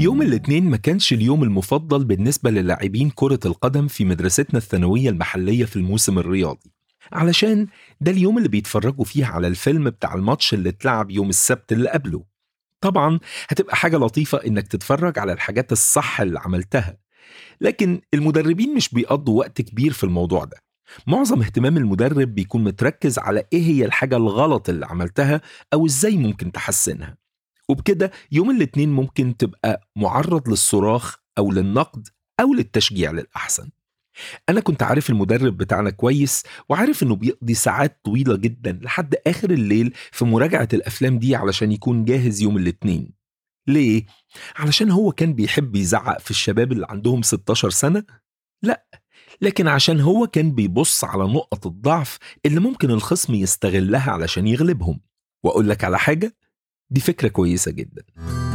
يوم الاثنين ما كانش اليوم المفضل بالنسبة للاعبين كرة القدم في مدرستنا الثانوية المحلية في الموسم الرياضي علشان ده اليوم اللي بيتفرجوا فيه على الفيلم بتاع الماتش اللي اتلعب يوم السبت اللي قبله طبعا هتبقى حاجة لطيفة انك تتفرج على الحاجات الصح اللي عملتها لكن المدربين مش بيقضوا وقت كبير في الموضوع ده معظم اهتمام المدرب بيكون متركز على ايه هي الحاجة الغلط اللي عملتها او ازاي ممكن تحسنها وبكده يوم الاثنين ممكن تبقى معرض للصراخ او للنقد او للتشجيع للاحسن انا كنت عارف المدرب بتاعنا كويس وعارف انه بيقضي ساعات طويله جدا لحد اخر الليل في مراجعه الافلام دي علشان يكون جاهز يوم الاثنين ليه علشان هو كان بيحب يزعق في الشباب اللي عندهم 16 سنه لا لكن عشان هو كان بيبص على نقط الضعف اللي ممكن الخصم يستغلها علشان يغلبهم واقول لك على حاجه دي فكره كويسه جدا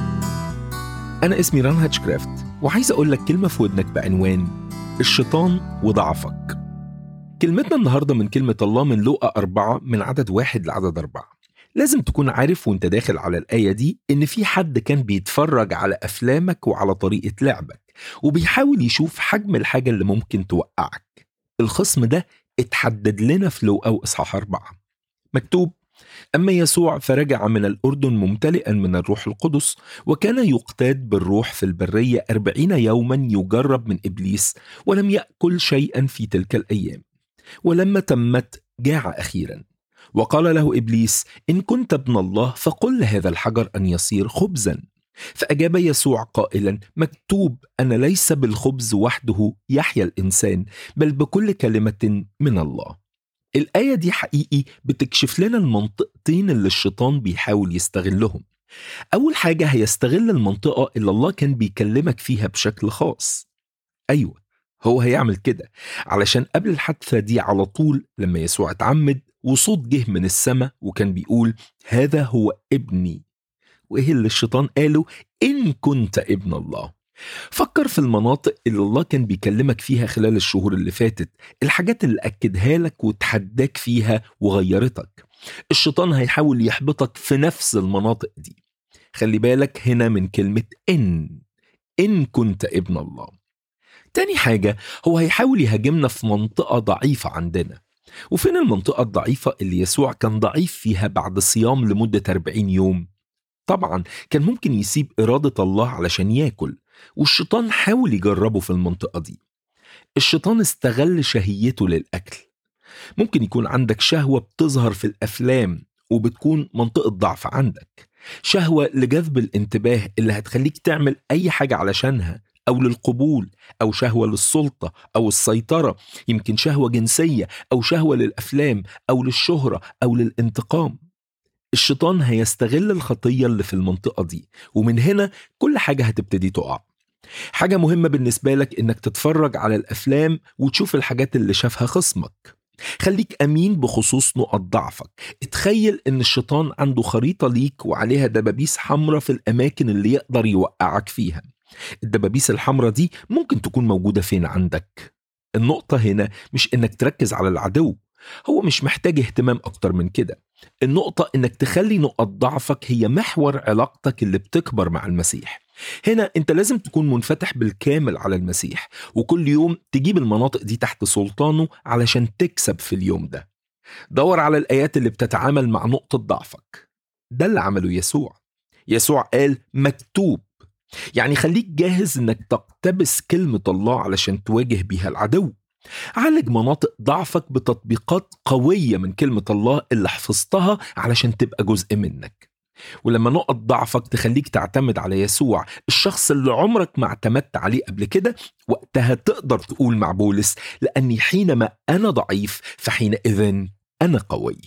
انا اسمي ران هاتشكرافت وعايز اقول لك كلمه في ودنك بعنوان الشيطان وضعفك كلمتنا النهارده من كلمه الله من لوقا أربعة من عدد واحد لعدد أربعة لازم تكون عارف وانت داخل على الآية دي إن في حد كان بيتفرج على أفلامك وعلى طريقة لعبك وبيحاول يشوف حجم الحاجة اللي ممكن توقعك الخصم ده اتحدد لنا في لوقا وإصحاح أربعة مكتوب أما يسوع فرجع من الأردن ممتلئا من الروح القدس وكان يقتاد بالروح في البرية أربعين يوما يجرب من إبليس ولم يأكل شيئا في تلك الأيام ولما تمت جاع أخيرا وقال له إبليس إن كنت ابن الله فقل لهذا الحجر أن يصير خبزا فأجاب يسوع قائلا مكتوب أن ليس بالخبز وحده يحيا الإنسان بل بكل كلمة من الله الآية دي حقيقي بتكشف لنا المنطقتين اللي الشيطان بيحاول يستغلهم أول حاجة هيستغل المنطقة اللي الله كان بيكلمك فيها بشكل خاص أيوة هو هيعمل كده علشان قبل الحادثة دي على طول لما يسوع اتعمد وصوت جه من السماء وكان بيقول هذا هو ابني وإيه اللي الشيطان قاله إن كنت ابن الله فكر في المناطق اللي الله كان بيكلمك فيها خلال الشهور اللي فاتت الحاجات اللي أكدها لك وتحداك فيها وغيرتك الشيطان هيحاول يحبطك في نفس المناطق دي خلي بالك هنا من كلمة إن إن كنت ابن الله تاني حاجة هو هيحاول يهاجمنا في منطقة ضعيفة عندنا وفين المنطقة الضعيفة اللي يسوع كان ضعيف فيها بعد صيام لمدة 40 يوم طبعا كان ممكن يسيب إرادة الله علشان ياكل والشيطان حاول يجربه في المنطقة دي الشيطان استغل شهيته للأكل ممكن يكون عندك شهوة بتظهر في الأفلام وبتكون منطقة ضعف عندك شهوة لجذب الانتباه اللي هتخليك تعمل أي حاجة علشانها أو للقبول أو شهوة للسلطة أو السيطرة يمكن شهوة جنسية أو شهوة للأفلام أو للشهرة أو للانتقام الشيطان هيستغل الخطية اللي في المنطقة دي ومن هنا كل حاجة هتبتدي تقع حاجة مهمة بالنسبة لك إنك تتفرج على الأفلام وتشوف الحاجات اللي شافها خصمك خليك أمين بخصوص نقط ضعفك اتخيل إن الشيطان عنده خريطة ليك وعليها دبابيس حمراء في الأماكن اللي يقدر يوقعك فيها الدبابيس الحمراء دي ممكن تكون موجودة فين عندك النقطة هنا مش إنك تركز على العدو هو مش محتاج اهتمام أكتر من كده النقطة إنك تخلي نقط ضعفك هي محور علاقتك اللي بتكبر مع المسيح هنا انت لازم تكون منفتح بالكامل على المسيح وكل يوم تجيب المناطق دي تحت سلطانه علشان تكسب في اليوم ده دور على الآيات اللي بتتعامل مع نقطة ضعفك ده اللي عمله يسوع يسوع قال مكتوب يعني خليك جاهز انك تقتبس كلمة الله علشان تواجه بيها العدو عالج مناطق ضعفك بتطبيقات قوية من كلمة الله اللي حفظتها علشان تبقى جزء منك ولما نقط ضعفك تخليك تعتمد على يسوع الشخص اللي عمرك ما اعتمدت عليه قبل كده وقتها تقدر تقول مع بولس لأني حينما أنا ضعيف فحينئذ أنا قوي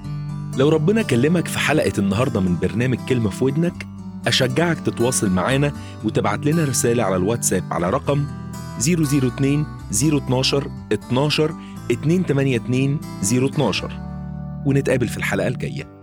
لو ربنا كلمك في حلقة النهاردة من برنامج كلمة في ودنك أشجعك تتواصل معانا وتبعت لنا رسالة على الواتساب على رقم 002 012 12 282 012 ونتقابل في الحلقة الجاية